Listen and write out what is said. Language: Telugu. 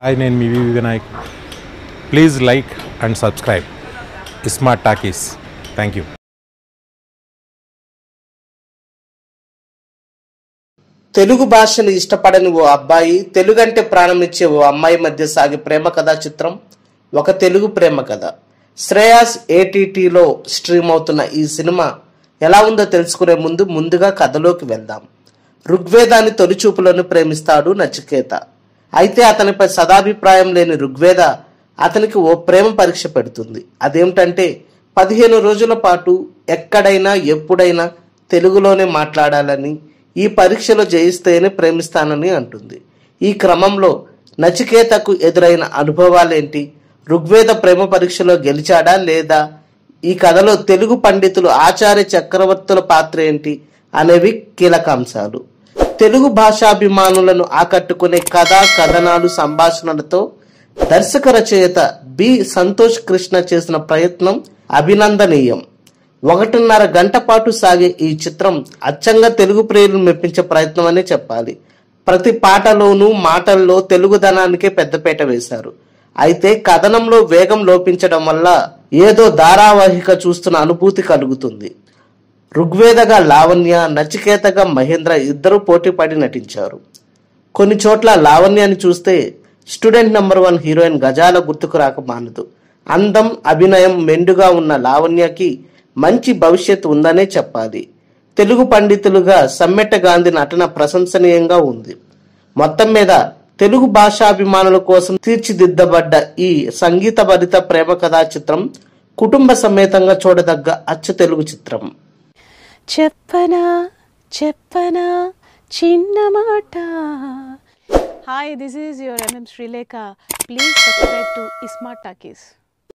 హాయ్ నేను మీ V V Vinayak please like and subscribe smart talkies thank you Telugu భాషను ఇష్టపడని ఓ అబ్బాయి తెలుగంటే ప్రాణం ఇచ్చే ఓ అమ్మాయి మధ్య సాగే ప్రేమ కథా చిత్రం ఒక తెలుగు ప్రేమ కథ శ్రేయాస్ ఏటీటీలో స్ట్రీమ్ అవుతున్న ఈ సినిమా ఎలా ఉందో తెలుసుకునే ముందు ముందుగా కథలోకి వెళ్దాం ఋగ్వేదాన్ని తొలి చూపులను ప్రేమిస్తాడు నచికేత అయితే అతనిపై సదాభిప్రాయం లేని ఋగ్వేద అతనికి ఓ ప్రేమ పరీక్ష పెడుతుంది అదేమిటంటే పదిహేను రోజుల పాటు ఎక్కడైనా ఎప్పుడైనా తెలుగులోనే మాట్లాడాలని ఈ పరీక్షలో జయిస్తేనే ప్రేమిస్తానని అంటుంది ఈ క్రమంలో నచికేతకు ఎదురైన అనుభవాలేంటి ఋగ్వేద ప్రేమ పరీక్షలో గెలిచాడా లేదా ఈ కథలో తెలుగు పండితులు ఆచార్య చక్రవర్తుల పాత్ర ఏంటి అనేవి కీలక అంశాలు తెలుగు భాషాభిమానులను ఆకట్టుకునే కథ కథనాలు సంభాషణలతో దర్శక రచయిత బి సంతోష్ కృష్ణ చేసిన ప్రయత్నం అభినందనీయం ఒకటిన్నర గంట పాటు సాగే ఈ చిత్రం అచ్చంగా తెలుగు ప్రియులను మెప్పించే ప్రయత్నం అనే చెప్పాలి ప్రతి పాటలోనూ మాటల్లో తెలుగుదనానికే పెద్దపీట వేశారు అయితే కథనంలో వేగం లోపించడం వల్ల ఏదో ధారావాహిక చూస్తున్న అనుభూతి కలుగుతుంది ఋగ్వేదగా లావణ్య నచికేతగా మహేంద్ర ఇద్దరు పోటీపడి నటించారు కొన్ని చోట్ల లావణ్యాన్ని చూస్తే స్టూడెంట్ నంబర్ వన్ హీరోయిన్ గజాల గుర్తుకు రాక మానదు అందం అభినయం మెండుగా ఉన్న లావణ్యకి మంచి భవిష్యత్తు ఉందనే చెప్పాలి తెలుగు పండితులుగా సమ్మెట గాంధీ నటన ప్రశంసనీయంగా ఉంది మొత్తం మీద తెలుగు భాషాభిమానుల కోసం తీర్చిదిద్దబడ్డ ఈ సంగీతభరిత ప్రేమ కథా చిత్రం కుటుంబ సమేతంగా చూడదగ్గ అచ్చ తెలుగు చిత్రం చెప్పనా చెప్పనా చిన్న మాట hi this is your M M Srilekha please subscribe to iSmart talkies